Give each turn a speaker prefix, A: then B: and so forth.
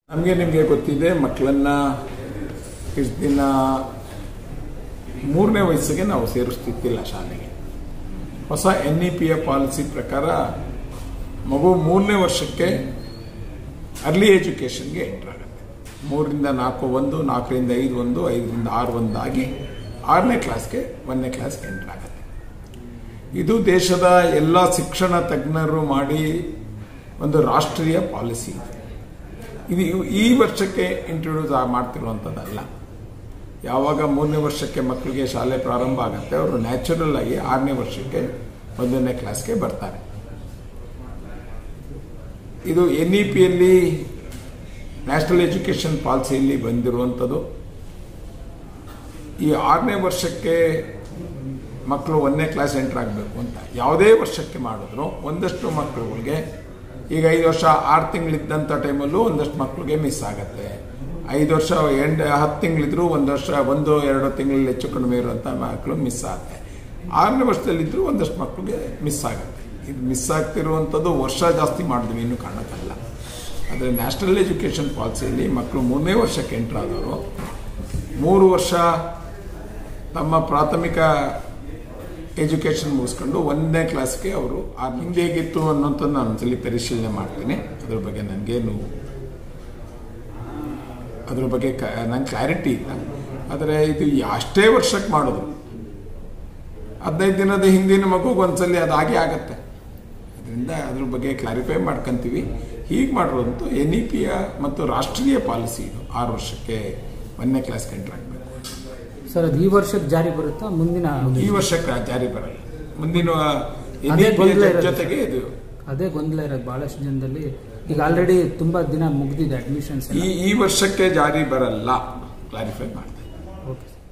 A: ನಮಗೆ ನಿಮಗೆ ಗೊತ್ತಿದೆ ಮಕ್ಕಳನ್ನ ಇಷ್ಟು ದಿನ ಮೂರನೇ ವಯಸ್ಸಿಗೆ ನಾವು ಸೇರಿಸ್ತಿದ್ದಿಲ್ಲ ಶಾಲೆಗೆ ಹೊಸ ಎನ್ ಇ ಪಿಯ ಪಾಲಿಸಿ ಪ್ರಕಾರ ಮಗು ಮೂರನೇ ವರ್ಷಕ್ಕೆ ಅರ್ಲಿ ಎಜುಕೇಷನ್ಗೆ ಎಂಟರ್ ಆಗುತ್ತೆ ಮೂರರಿಂದ ನಾಲ್ಕು ಒಂದು ನಾಲ್ಕರಿಂದ ಐದು ಒಂದು ಐದರಿಂದ ಆರು ಒಂದು ಆಗಿ ಆರನೇ ಕ್ಲಾಸ್ಗೆ ಒಂದನೇ ಕ್ಲಾಸ್ಗೆ ಎಂಟರ್ ಆಗುತ್ತೆ ಇದು ದೇಶದ ಎಲ್ಲ ಶಿಕ್ಷಣ ತಜ್ಞರು ಮಾಡಿ ಒಂದು ರಾಷ್ಟ್ರೀಯ ಪಾಲಿಸಿ ಇದೆ ಇದು ಈ ವರ್ಷಕ್ಕೆ ಇಂಟ್ರೊಡ್ಯೂಸ್ ಮಾಡ್ತಿರುವಂಥದ್ದಲ್ಲ ಯಾವಾಗ ಮೂರನೇ ವರ್ಷಕ್ಕೆ ಮಕ್ಕಳಿಗೆ ಶಾಲೆ ಪ್ರಾರಂಭ ಆಗುತ್ತೆ ಅವರು ನ್ಯಾಚುರಲ್ ಆಗಿ ಆರನೇ ವರ್ಷಕ್ಕೆ ಒಂದನೇ ಕ್ಲಾಸ್ಗೆ ಬರ್ತಾರೆ ಇದು ಎನ್ ಇ ಪಿಯಲ್ಲಿ ನ್ಯಾಷನಲ್ ಎಜುಕೇಷನ್ ಪಾಲಿಸಿಯಲ್ಲಿ ಬಂದಿರುವಂಥದ್ದು ಈ ಆರನೇ ವರ್ಷಕ್ಕೆ ಮಕ್ಕಳು ಒಂದನೇ ಕ್ಲಾಸ್ ಎಂಟರ್ ಆಗಬೇಕು ಅಂತ ಯಾವುದೇ ವರ್ಷಕ್ಕೆ ಮಾಡಿದ್ರು ಒಂದಷ್ಟು ಮಕ್ಕಳುಗಳಿಗೆ ಈಗ ಐದು ವರ್ಷ ಆರು ತಿಂಗಳಿದ್ದಂಥ ಟೈಮಲ್ಲೂ ಒಂದಷ್ಟು ಮಕ್ಕಳಿಗೆ ಮಿಸ್ ಆಗುತ್ತೆ ಐದು ವರ್ಷ ಎಂಟು ಹತ್ತು ತಿಂಗಳಿದ್ರು ಒಂದು ವರ್ಷ ಒಂದು ಎರಡು ತಿಂಗಳಲ್ಲಿ ಹೆಚ್ಚು ಕಡಿಮೆ ಇರುವಂಥ ಮಕ್ಕಳು ಮಿಸ್ ಆಗುತ್ತೆ ಆರನೇ ವರ್ಷದಲ್ಲಿದ್ದರೂ ಒಂದಷ್ಟು ಮಕ್ಕಳಿಗೆ ಮಿಸ್ ಆಗುತ್ತೆ ಇದು ಮಿಸ್ ಆಗ್ತಿರುವಂಥದ್ದು ವರ್ಷ ಜಾಸ್ತಿ ಮಾಡಿದ್ವಿ ಇನ್ನೂ ಕಾರಣಕ್ಕಲ್ಲ ಆದರೆ ನ್ಯಾಷನಲ್ ಎಜುಕೇಷನ್ ಪಾಲಿಸಿಯಲ್ಲಿ ಮಕ್ಕಳು ಮೂರನೇ ವರ್ಷಕ್ಕೆ ಎಂಟರ್ ಆದವರು ಮೂರು ವರ್ಷ ತಮ್ಮ ಪ್ರಾಥಮಿಕ ಎಜುಕೇಷನ್ ಮುಗಿಸ್ಕೊಂಡು ಒಂದನೇ ಕ್ಲಾಸ್ಗೆ ಅವರು ಆ ಹಿಂದೆ ಹೇಗಿತ್ತು ಅನ್ನೋಂಥದ್ದು ನಾನು ಒಂದ್ಸಲಿ ಪರಿಶೀಲನೆ ಮಾಡ್ತೀನಿ ಅದ್ರ ಬಗ್ಗೆ ನನಗೇನು ಅದ್ರ ಬಗ್ಗೆ ನಂಗೆ ಕ್ಲಾರಿಟಿ ಇಲ್ಲ ಆದರೆ ಇದು ಅಷ್ಟೇ ವರ್ಷಕ್ಕೆ ಮಾಡಿದ್ರು ಹದಿನೈದು ದಿನದ ಹಿಂದಿನ ಮಗುಗೆ ಒಂದ್ಸಲಿ ಅದು ಹಾಗೆ ಆಗತ್ತೆ ಅದರಿಂದ ಅದ್ರ ಬಗ್ಗೆ ಕ್ಲಾರಿಫೈ ಮಾಡ್ಕೊಂತೀವಿ ಹೀಗೆ ಮಾಡಿರೋದಂತೂ ಎನ್ ಇ ಪಿಯ ಮತ್ತು ರಾಷ್ಟ್ರೀಯ ಪಾಲಿಸಿ ಇದು ಆರು ವರ್ಷಕ್ಕೆ ಒಂದನೇ ಕ್ಲಾಸ್ಗೆ ಎಂಟರ್ ಆಗಬೇಕು
B: ಸರ್ ಅದು ಈ ವರ್ಷಕ್ಕೆ ಜಾರಿ ಬರುತ್ತಾ ಮುಂದಿನ
A: ಈ ವರ್ಷಕ್ಕೆ ಜಾರಿ ಬರಲ್ಲ ಮುಂದಿನ ಎನ್
B: ಅದೇ
A: ಇ
B: ಗೊಂದಲ ಇರೋದು.
A: ಜೊತೆಗೆ ಇದು
B: ಅದೇ ಗೊಂದಲ ಇರೋದು ಬಹಳಷ್ಟು ಜನದಲ್ಲಿ ಈಗ ಆಲ್ರೆಡಿ ತುಂಬಾ ದಿನ ಮುಗ್ದಿದೆ ಅಡ್ಮಿಷನ್ಸ್
A: ಈ ಈ ವರ್ಷಕ್ಕೆ ಜಾರಿ ಬರಲ್ಲ ಕ್ಲಾರಿಫೈ ಮಾಡ್ತೀನಿ
B: ಓಕೆ